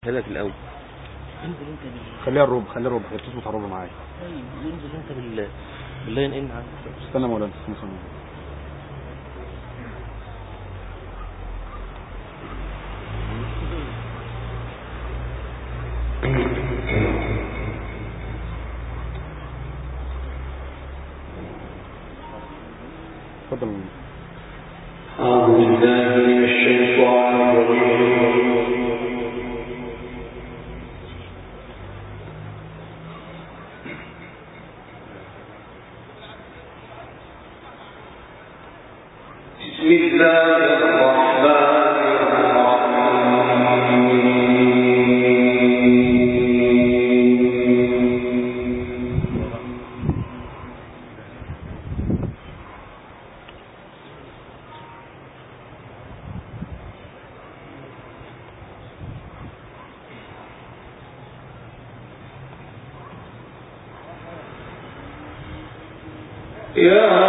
هذا في الاول انزل انت بال خليها الربع خليها الربع هي بتظبط على الربع معايا طيب انزل انت بال باللاين ان عندك استنى يا مولانا استنى استنى اتفضل أعوذ بالله من الشيطان الرجيم بسم الله الرحمن الرحيم يا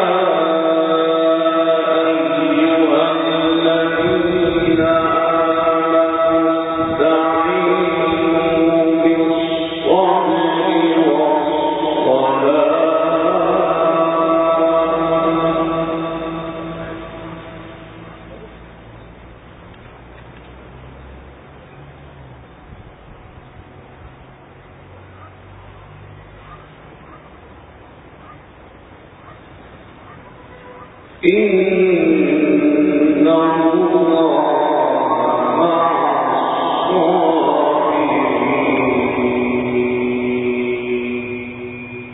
أيها الذين آمنوا استعينوا بالصبر والصلاة إن الله مع الصابرين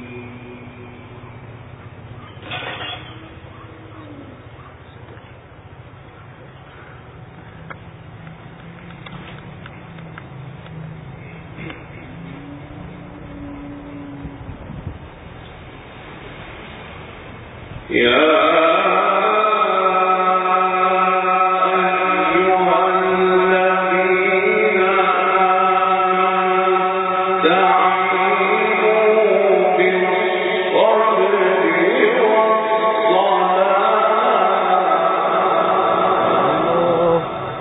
يا أيها الذين آمنوا استعينوا بالصبر والصلاة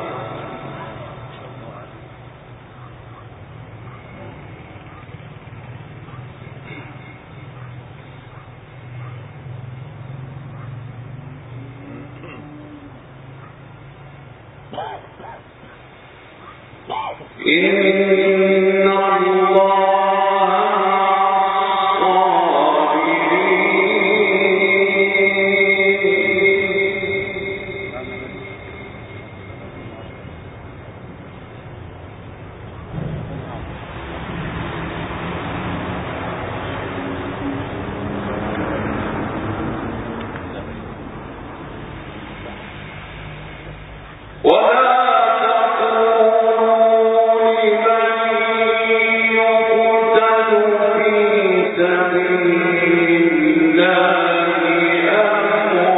إن الله ولا تقولوا لمن يقتل في سبيل الله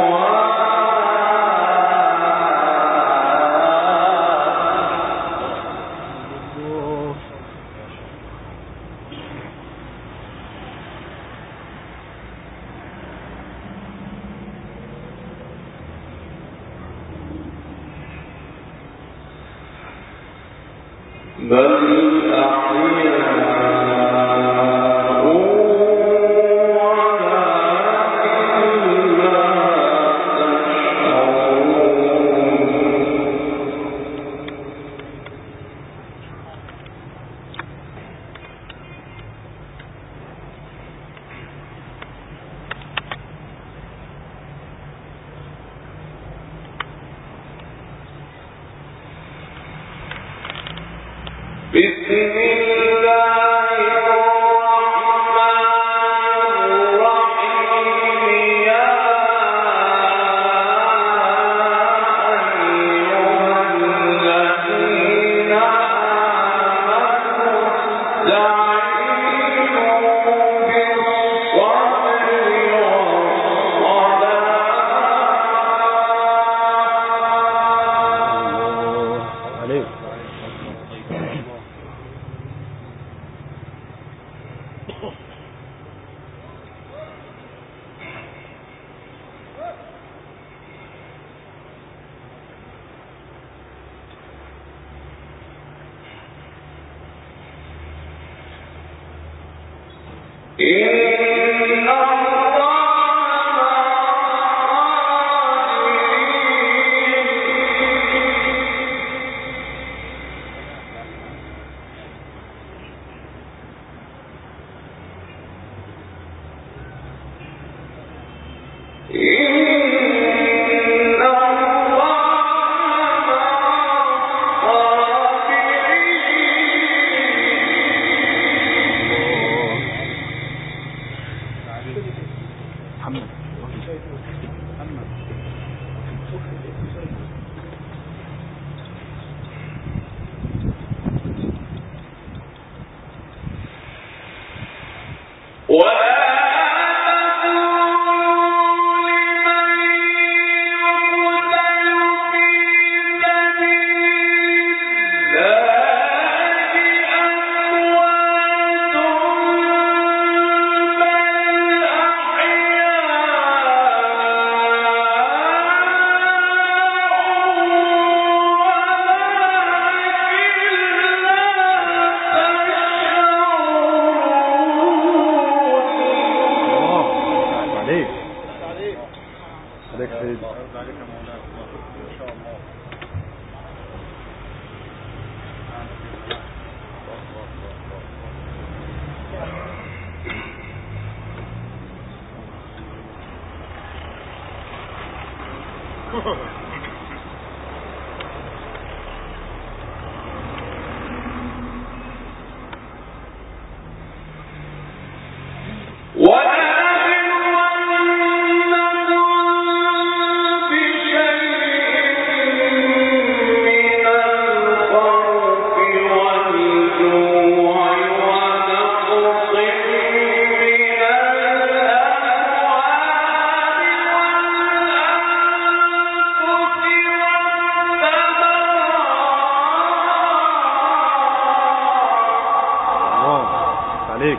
أموات بل أحياء ولكن لا تشعرون بسم الله الرحمن الرحيم يا أيها الذين آمنوا استعينوا بالصبر والصلاة عليك إن الله إن محمد الله عليك عليك سيدي الله عليك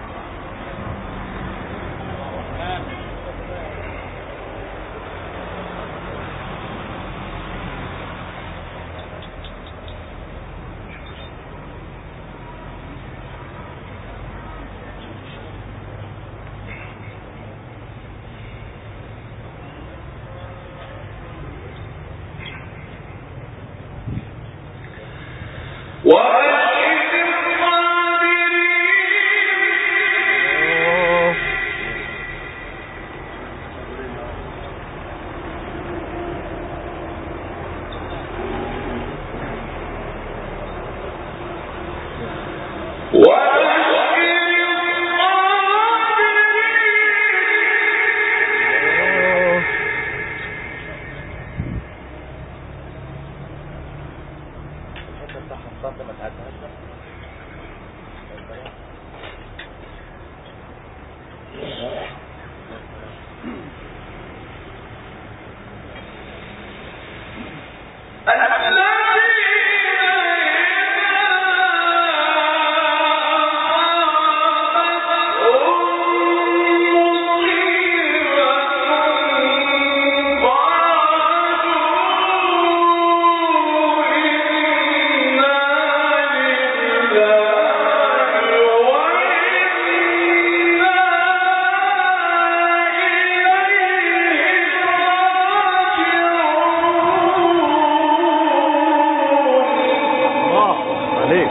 الله عليك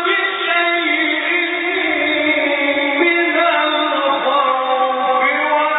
وَنَبْلُوَنَّكُم بِشَيْءٍ مِّنَ الْخَوْفِ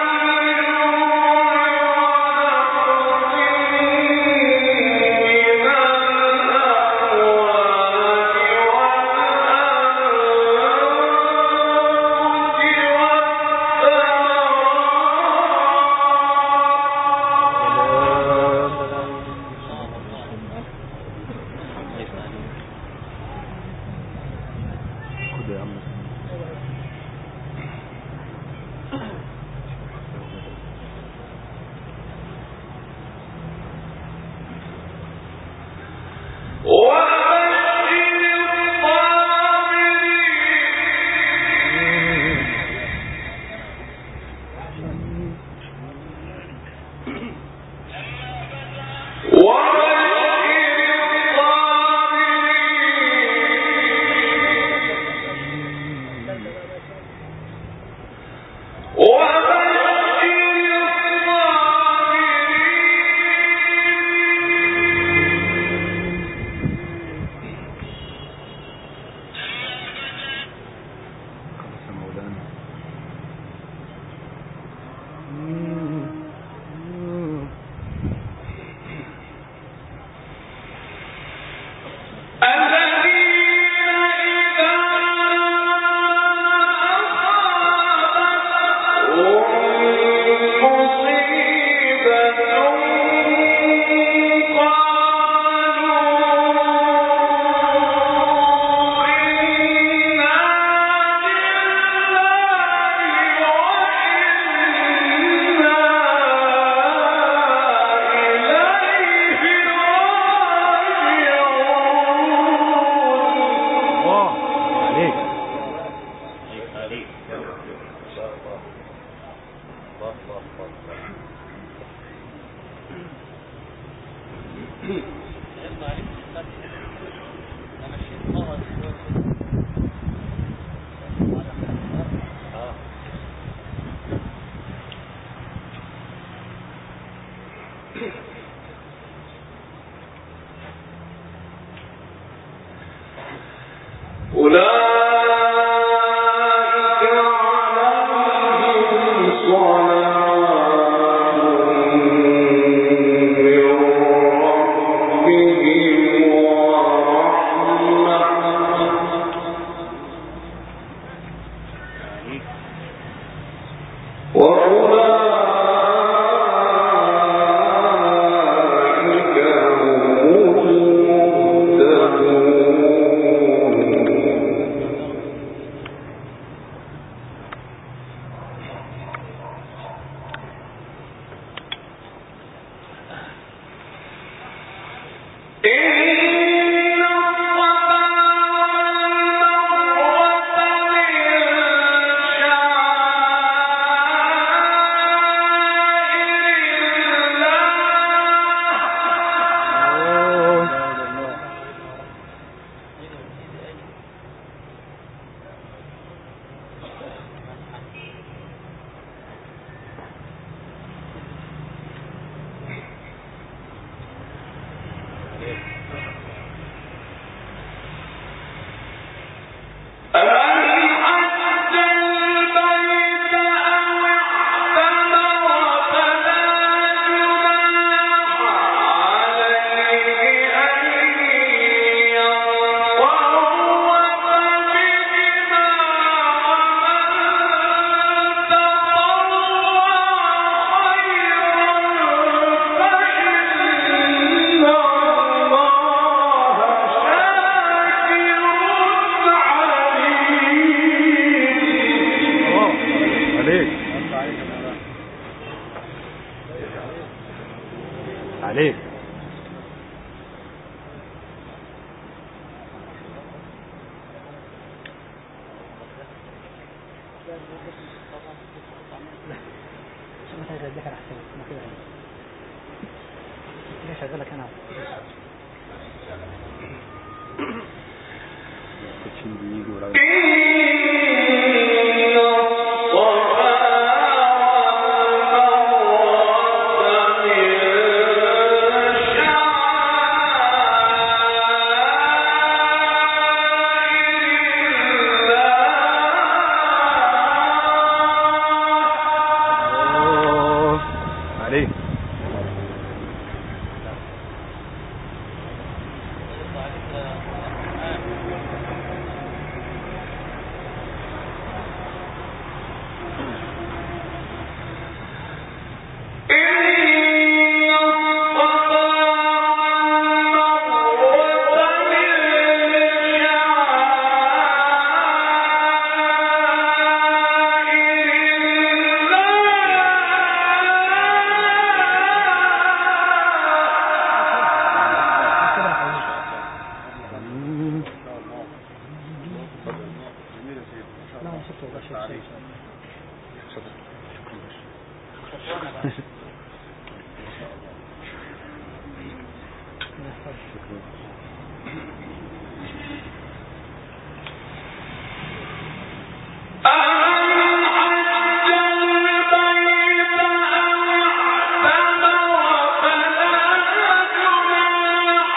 الله عليك عليك أولئك عليهم صلوات من ربهم ورحمة وأولئك هم المهتدون إن الصفا والمروة من شعائر الله أمن حج البيت أو اعتمر فلا جناح عليه أن يطوف بهما ومن تطوع خيرا فإن الله شاكر الله عليك عليك مثلا ذكر احسن ما كده ليش شغالك انا كوتشين بيجي ولا إن الصفا والمروة من شعائر الله الله عليك إن الصفا والمروة من شعائر لا انا شفته والله شفته أمن حج البيت أو اعتمر فلا جناح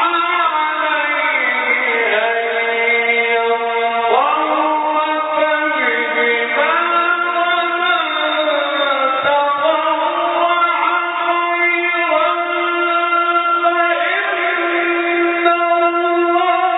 عليه أن يطوف بهما ومن تطوع خيرا فإن الله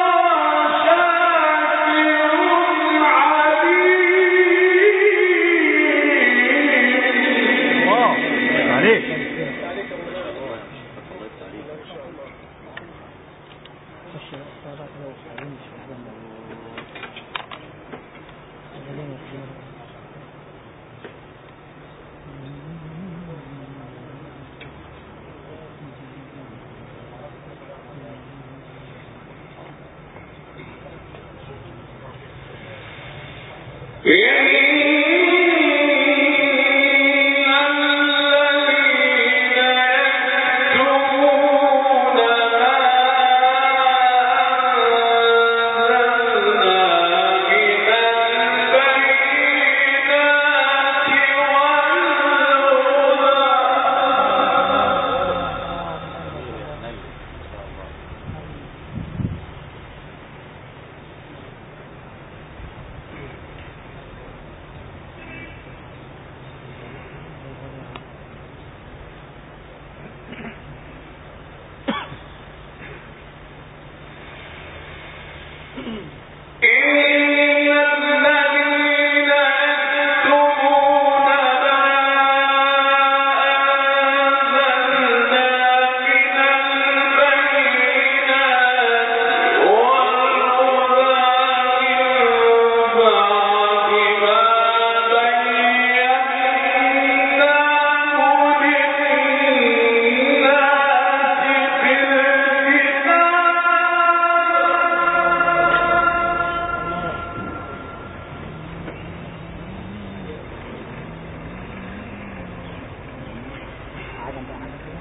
عجب بقى عجب كده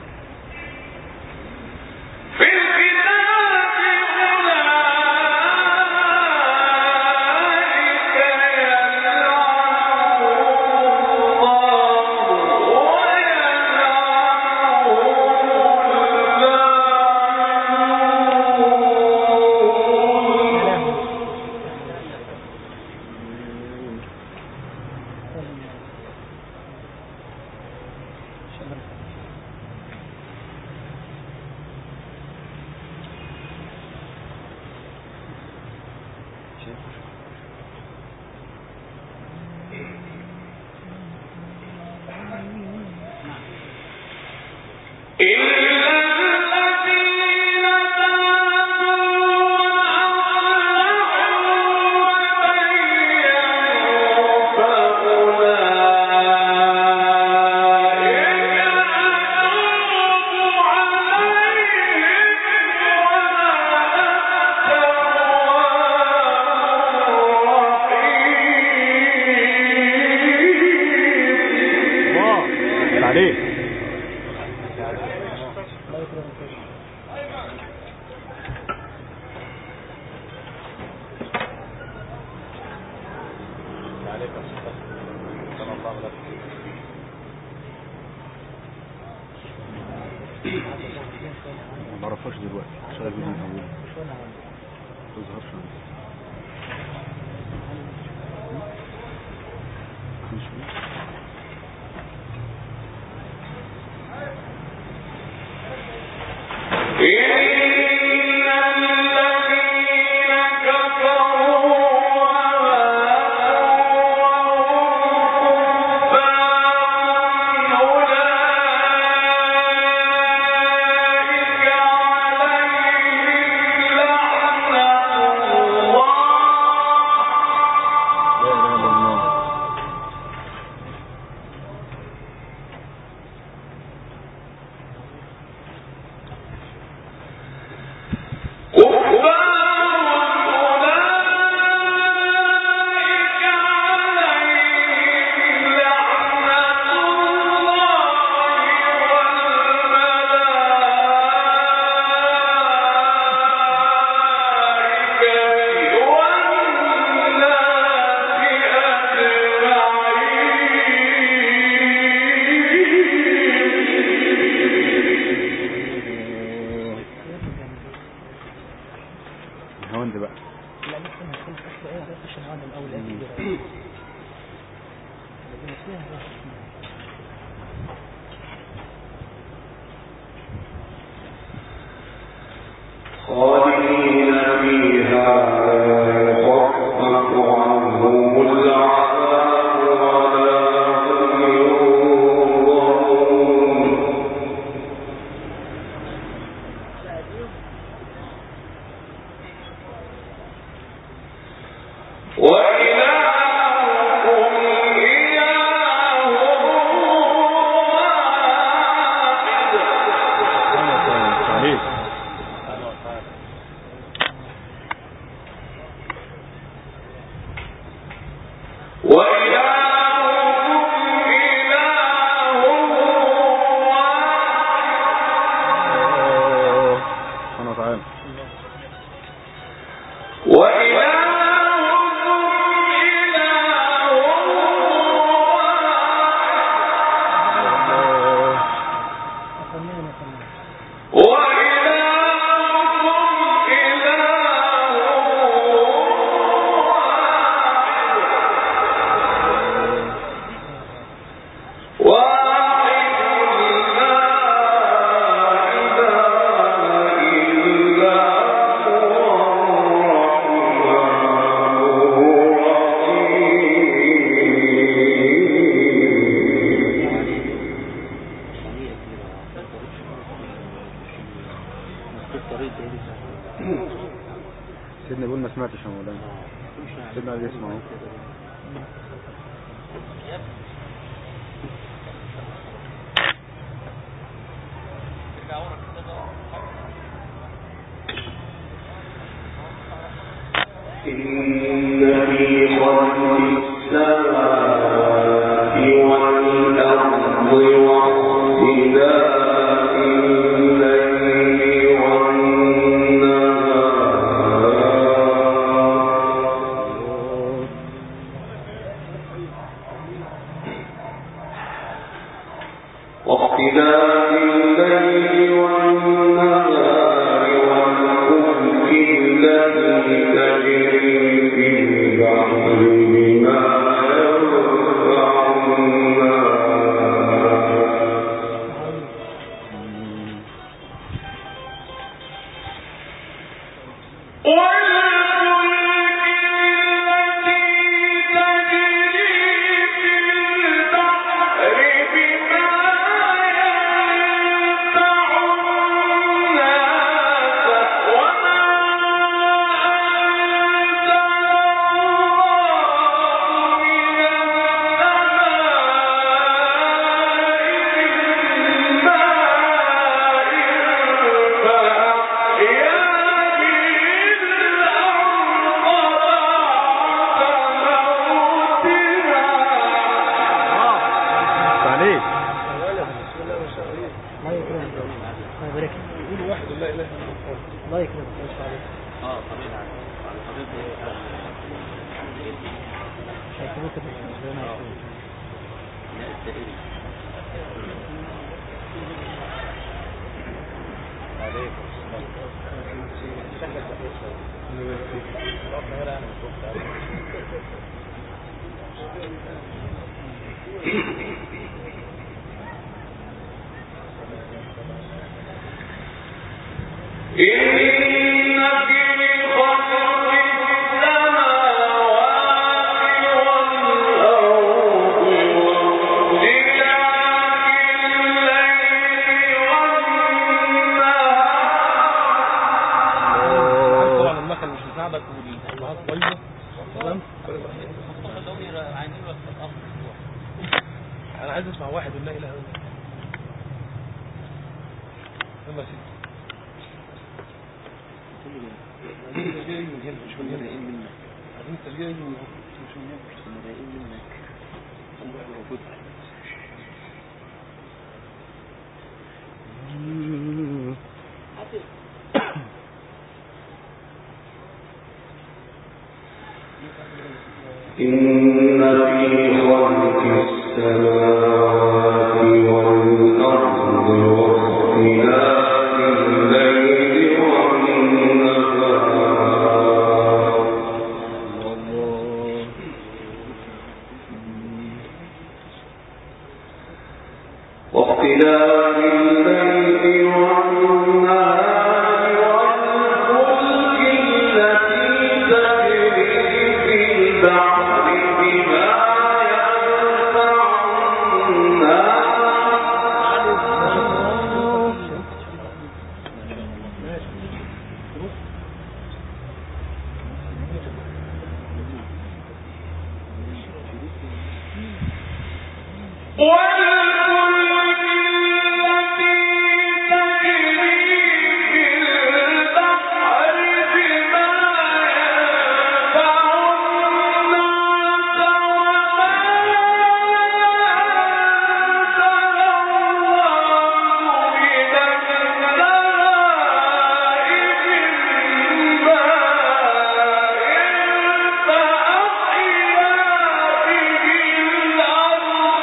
في الكتاب أولئك يلعنهم الله ويلعنهم اللاعنون إلا الذين تابوا وأصلحوا وبينوا فأولئك أتوب عليهم وأنا الله التواب الرحيم عليك لا يكرم الكريم عليك الصدق صلى الله عليه وسلم ما بعرفهاش دلوقتي شغال فيديو من اول مش ولا ما تظهرش عندي مش إن الذين كفروا وماتوا وهم كفار أولئك عليهم لعنة الله لا اله الا الله الهوند بقى لا بس انا هكون اصل ايه هيخش الهواء من اول ايه كبيرة الذين فيها هي اسمها خالدين فيها يخفف عنهم العذاب ولا هم ينظرون وإلهكم إله واحد عليك سمعتش يا مولانا سيبنا اللي يسمعه إن في خلق السماء والأرض واختلاف الليل والنهار واختلاف الليل والنهار والفلك التي تجري في البحر بما ينفع الناس عليك الله يكرمك الله يبارك لك يقول واحد لا اله الا الله الله يكرمك الله يشفع عليك اه طبيعي على طبيعي مش هيسيبوك كده ربنا يكرمك لا الدائري عليكم إن في خلق السماوات والأرض واختلاف الليل والنهار طبعا المكن مش مساعدك والامهات بايظه تمام انا عايز اسمع واحد لا اله الا الله يلا يا سيدي عايزين تسجيل من هنا مش من هنا عايزين تسجيل من هنا مش من هنا إن في خلق السماوات والأرض واختلاف الليل والنهار واختلاف الليل والنهار والفلك التي تجري في البحر بما ينفع الناس والفلك التي تجري في البحر بما ينفع الناس وما أنزل الله من السماء من ماء فأحيا به الأرض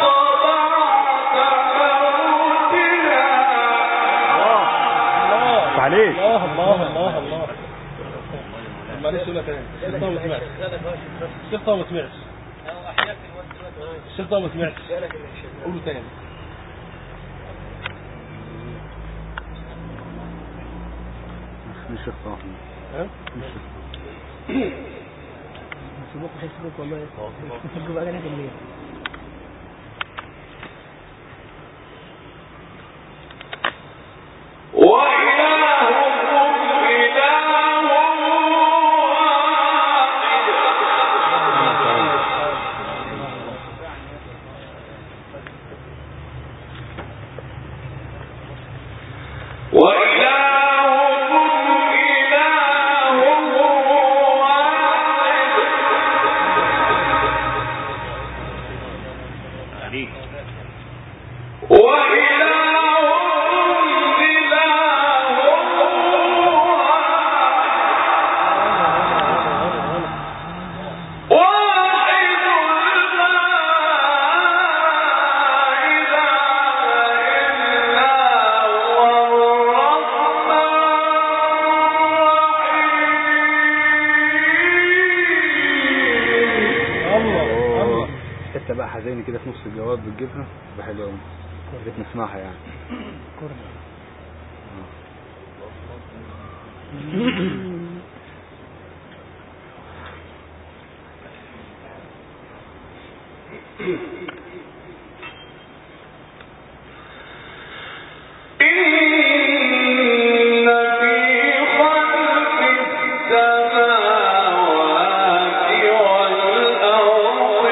بعد موتها عليك الله الله الله الله معلش ولا تاني الشيخ طه ما سمعش الشيخ طه ما سمعش الشيخ طه ما سمعش قوله تاني مش شيخ طه ها يسيبوك مش هيسيبوك والله يجوا بقى في الليل وإلهكم إله مساحة زي كده في نص الجواب بتجيبها تبقى حلوة أوي يا ريت نسمعها يعني كورنر إن في خلق السماوات والأرض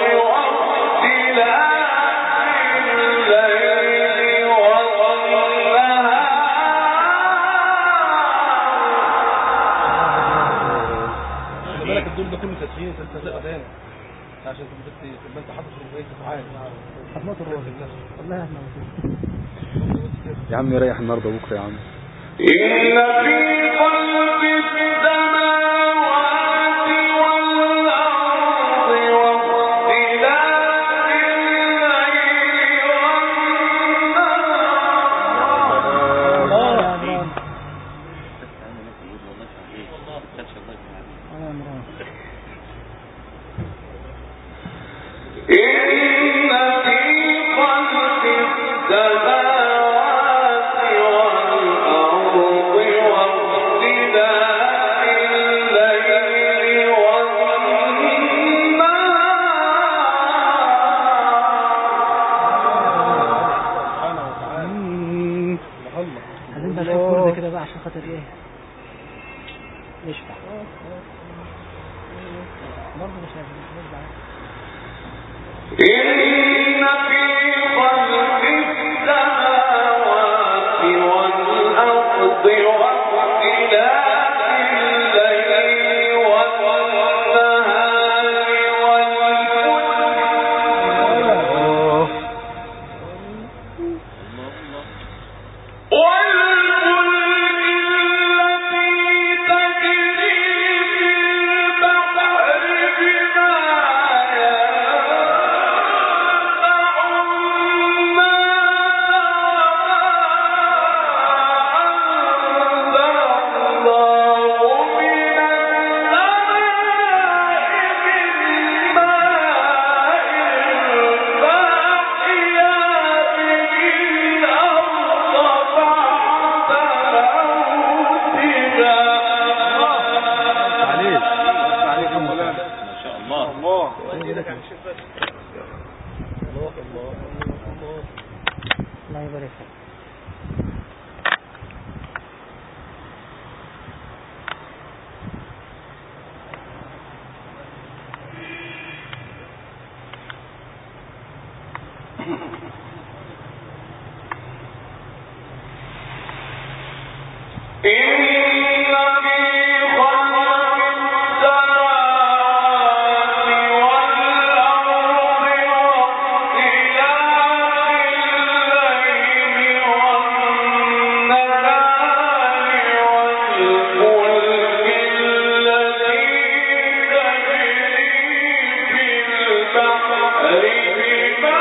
واختلاف الليل والنهار خلي بالك الدور ده كله تسخين انت تستزق تاني عشان تبقى تبقى انت حاطط في البيت وعارف هتموت الروح والله هتموت يا عم يريح النهارده وبكره يا عم إن في خلق السماوات والأرض واختلاف الليل والنهار الله يا عمران انا ناسي ايه والله صحيح ما خدش الله يسمع اه يا عمران إن في خلق السماوات والأرض واختلاف الليل والنهار سبحانه وتعالى الله عايزين بقى نشوف كورنر كده بقى عشان خاطر ايه يشفع برضه مش عارف مش عارف إن في خلق السماوات والأرض واختلاف الليل والنهار والفلك والفلك التي تجري في البحر بما عليك عليك يا مولانا ما شاء الله الله الله يبارك فيك إن في خلق السماوات والأرض واختلاف الليل والنهار والفلك التي تجري في البحر بما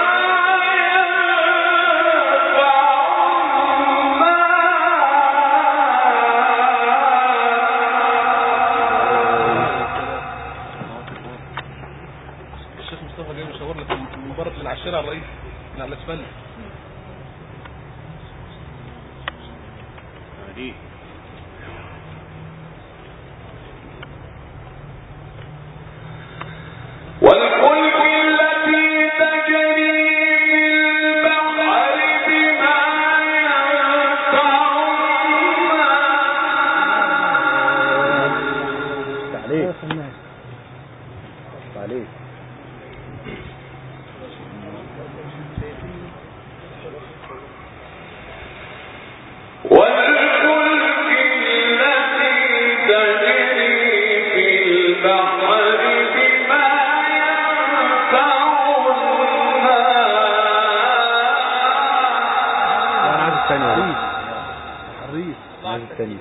الشيخ مصطفى جاي مشاور لك المبارك للعشيرة على الرئيس من على الاسفل دي والفلك التي تجري في البحر بما ينفع الناس عليك في الناس عليك والفلك التي تجري في البحر بما ينفع انا عايز الناس الثانية حريص حريص عايز الثانية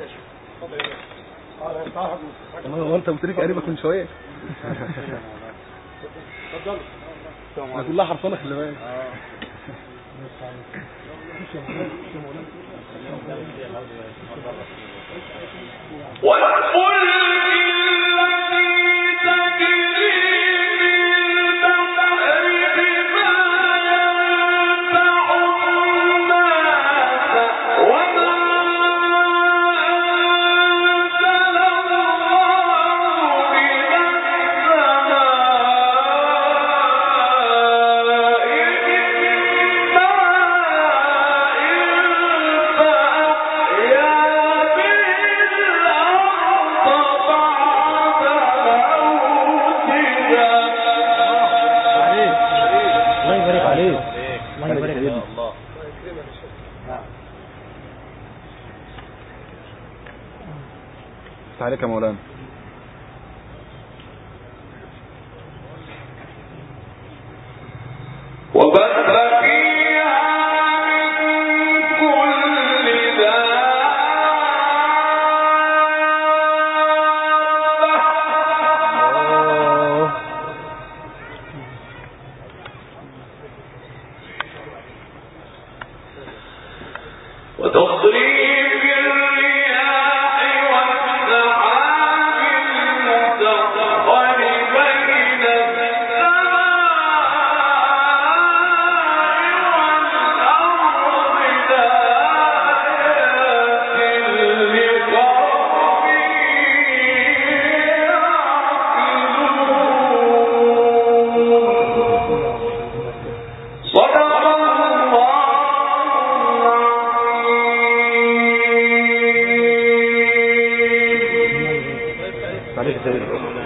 هو انت قلت لي قريبك من شوية انا كلها حرفانة خلي بالك والفلك التي تجري في البحر بما يفتح عليك يا مولانا وبث فيها من كل دابة وتصريف الرياح والسحاب المسخر بين السماء والأرض لآيات لقوم يعقلون صدق الله العظيم عليك سيد